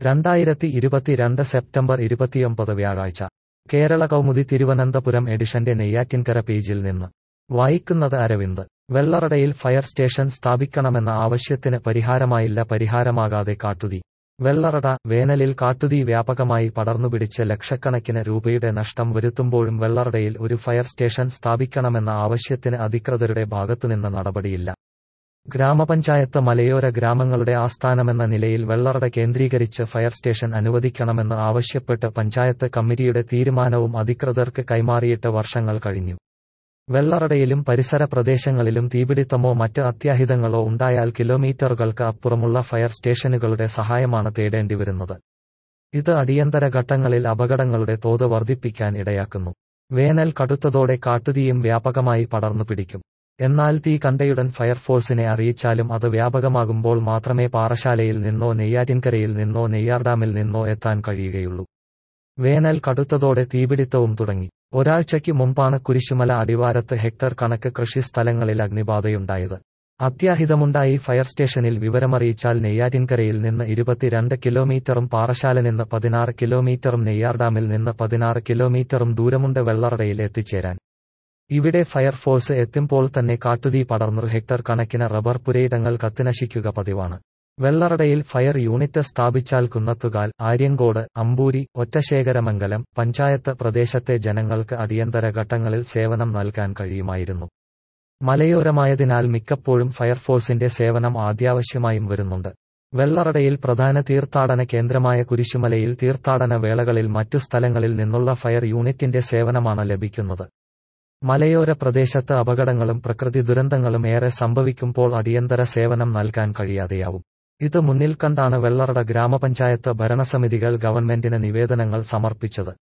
രണ്ടായിരത്തി ഇരുപത്തിരണ്ട് സെപ്റ്റംബർ ഇരുപത്തിയൊമ്പത് വ്യാഴാഴ്ച കേരള കൗമുദി തിരുവനന്തപുരം എഡിഷന്റെ നെയ്യാറ്റിൻകര പേജിൽ നിന്ന് വായിക്കുന്നത് അരവിന്ദ് വെള്ളറടയിൽ ഫയർ സ്റ്റേഷൻ സ്ഥാപിക്കണമെന്ന ആവശ്യത്തിന് പരിഹാരമായില്ല പരിഹാരമാകാതെ കാട്ടുതീ വെള്ളറട വേനലിൽ കാട്ടുതീ വ്യാപകമായി പടർന്നുപിടിച്ച് ലക്ഷക്കണക്കിന് രൂപയുടെ നഷ്ടം വരുത്തുമ്പോഴും വെള്ളറടയിൽ ഒരു ഫയർ സ്റ്റേഷൻ സ്ഥാപിക്കണമെന്ന ആവശ്യത്തിന് അധികൃതരുടെ ഭാഗത്തുനിന്ന് നടപടിയില്ല ഗ്രാമപഞ്ചായത്ത് മലയോര ഗ്രാമങ്ങളുടെ ആസ്ഥാനമെന്ന നിലയിൽ വെള്ളറട കേന്ദ്രീകരിച്ച് ഫയർ സ്റ്റേഷൻ അനുവദിക്കണമെന്ന് ആവശ്യപ്പെട്ട് പഞ്ചായത്ത് കമ്മിറ്റിയുടെ തീരുമാനവും അധികൃതർക്ക് കൈമാറിയിട്ട് വർഷങ്ങൾ കഴിഞ്ഞു വെള്ളറടയിലും പരിസര പ്രദേശങ്ങളിലും തീപിടിത്തമോ മറ്റ് അത്യാഹിതങ്ങളോ ഉണ്ടായാൽ കിലോമീറ്ററുകൾക്ക് അപ്പുറമുള്ള ഫയർ സ്റ്റേഷനുകളുടെ സഹായമാണ് തേടേണ്ടിവരുന്നത് ഇത് അടിയന്തര ഘട്ടങ്ങളിൽ അപകടങ്ങളുടെ തോത് വർദ്ധിപ്പിക്കാൻ ഇടയാക്കുന്നു വേനൽ കടുത്തതോടെ കാട്ടുതീയും വ്യാപകമായി പടർന്നു പിടിക്കും എന്നാൽ തീ കണ്ടയുടൻ ഫയർഫോഴ്സിനെ അറിയിച്ചാലും അത് വ്യാപകമാകുമ്പോൾ മാത്രമേ പാറശാലയിൽ നിന്നോ നെയ്യാറ്റിൻകരയിൽ നിന്നോ നെയ്യാർഡാമിൽ നിന്നോ എത്താൻ കഴിയുകയുള്ളൂ വേനൽ കടുത്തതോടെ തീപിടിത്തവും തുടങ്ങി ഒരാഴ്ചയ്ക്ക് മുമ്പാണ് കുരിശുമല അടിവാരത്ത് ഹെക്ടർ കണക്ക് കൃഷി സ്ഥലങ്ങളിൽ അഗ്നിബാധയുണ്ടായത് അത്യാഹിതമുണ്ടായി ഫയർ സ്റ്റേഷനിൽ വിവരമറിയിച്ചാൽ നെയ്യാറ്റിൻകരയിൽ നിന്ന് ഇരുപത്തിരണ്ട് കിലോമീറ്ററും പാറശാല നിന്ന് പതിനാറ് കിലോമീറ്ററും നെയ്യാർഡാമിൽ നിന്ന് പതിനാറ് കിലോമീറ്ററും ദൂരമുണ്ട് വെള്ളറടയിൽ എത്തിച്ചേരാൻ ഇവിടെ ഫയർഫോഴ്സ് എത്തുമ്പോൾ തന്നെ കാട്ടുതീ പടർന്നു ഹെക്ടർ കണക്കിന് റബ്ബർ പുരയിടങ്ങൾ കത്തിനശിക്കുക പതിവാണ് വെള്ളറടയിൽ ഫയർ യൂണിറ്റ് സ്ഥാപിച്ചാൽ കുന്നത്തുകാൽ ആര്യങ്കോട് അമ്പൂരി ഒറ്റശേഖരമംഗലം പഞ്ചായത്ത് പ്രദേശത്തെ ജനങ്ങൾക്ക് അടിയന്തര ഘട്ടങ്ങളിൽ സേവനം നൽകാൻ കഴിയുമായിരുന്നു മലയോരമായതിനാൽ മിക്കപ്പോഴും ഫയർഫോഴ്സിന്റെ സേവനം അത്യാവശ്യമായും വരുന്നുണ്ട് വെള്ളറടയിൽ പ്രധാന തീർത്ഥാടന കേന്ദ്രമായ കുരിശുമലയിൽ തീർത്ഥാടന വേളകളിൽ മറ്റു സ്ഥലങ്ങളിൽ നിന്നുള്ള ഫയർ യൂണിറ്റിന്റെ സേവനമാണ് ലഭിക്കുന്നത് മലയോര പ്രദേശത്ത് അപകടങ്ങളും പ്രകൃതി ദുരന്തങ്ങളും ഏറെ സംഭവിക്കുമ്പോൾ അടിയന്തര സേവനം നൽകാൻ കഴിയാതെയാവും ഇത് മുന്നിൽ കണ്ടാണ് വെള്ളറട ഗ്രാമപഞ്ചായത്ത് ഭരണസമിതികൾ ഗവൺമെന്റിന് നിവേദനങ്ങൾ സമർപ്പിച്ചത്